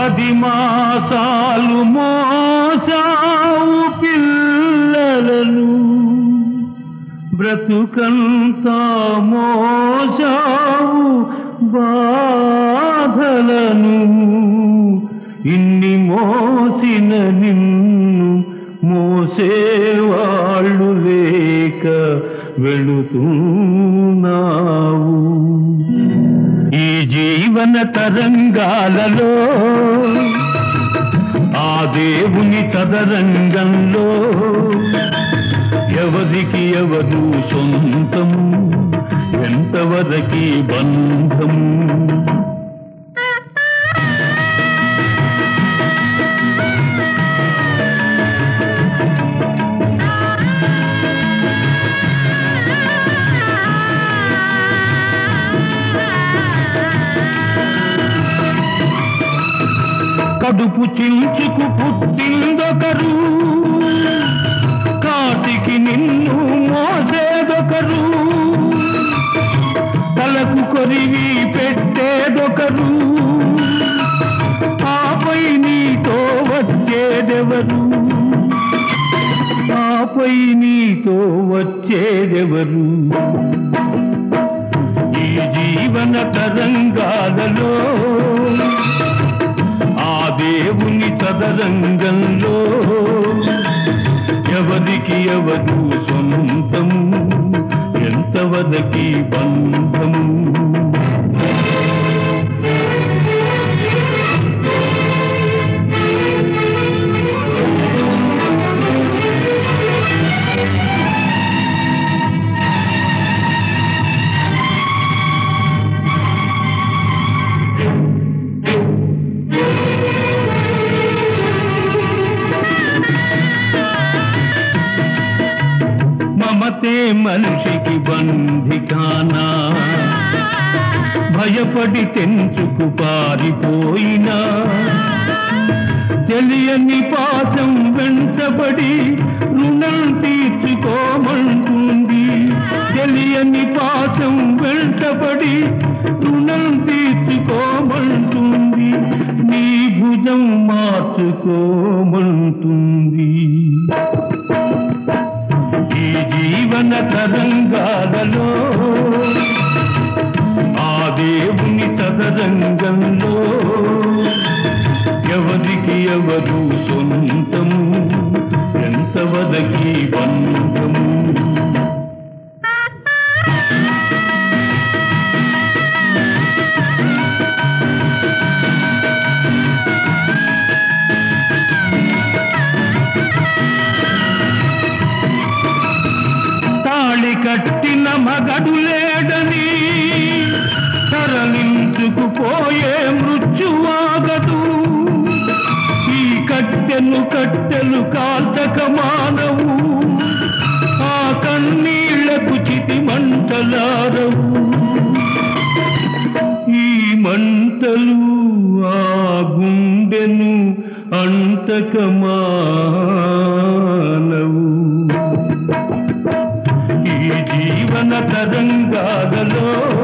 పది మాసాలు మోసావు పిల్లలను బ్రతుకంతా మోసావు బాధలను ఇన్ని మోసిన నిన్ను మోసేవాళ్ళు లేక వెళుతున్నావు ఈ జీవన తరంగాలలో ఆ దేవుని తదరంగంలో ఎవరికి ఎవరు సొంతం ఎంతవరకి బంధం కడుపు చించుకు పుట్టిందొకరు కాటికి నిన్ను మోసేదొకరు తలకు కొరివి పెట్టేదొకరు ఆపై నీతో వచ్చేదెవరు ఆపై నీతో వచ్చేదెవరు ఈ జీవన తరంగాలలో ఆ దేవుని చదరంగంలో ఎవరికి ఎవరు సొంతం ఎంతవదకి బంధం మమతే మనిషికి బంధికానా భయపడి తెంచుకు పారిపోయినా తెలియని పాసం వెంటబడి రుణం తీర్చుకోమంటుంది తెలియని పాసం వెంటబడి రుణం తీర్చుకోమంటుంది నీ భుజం మార్చుకోమంటుంది ఈ జీవన తరంగాలలో ఆ దేవుని తదరంగంలో ఎవరికి ఎవరు సొంతం ఎంతవదకి బంధం తాళి కట్టిన మగడు లేడని తరలించుకుపోయే మృత్యువాగదు ఈ కట్టెను కట్టెలు కాల్చక మానవు ఆ కన్నీళ్లకు చితి మంటలారవు ఈ మంటలు ఆ గుండెను అంతక మానవు ఈ జీవన తరంగాలలో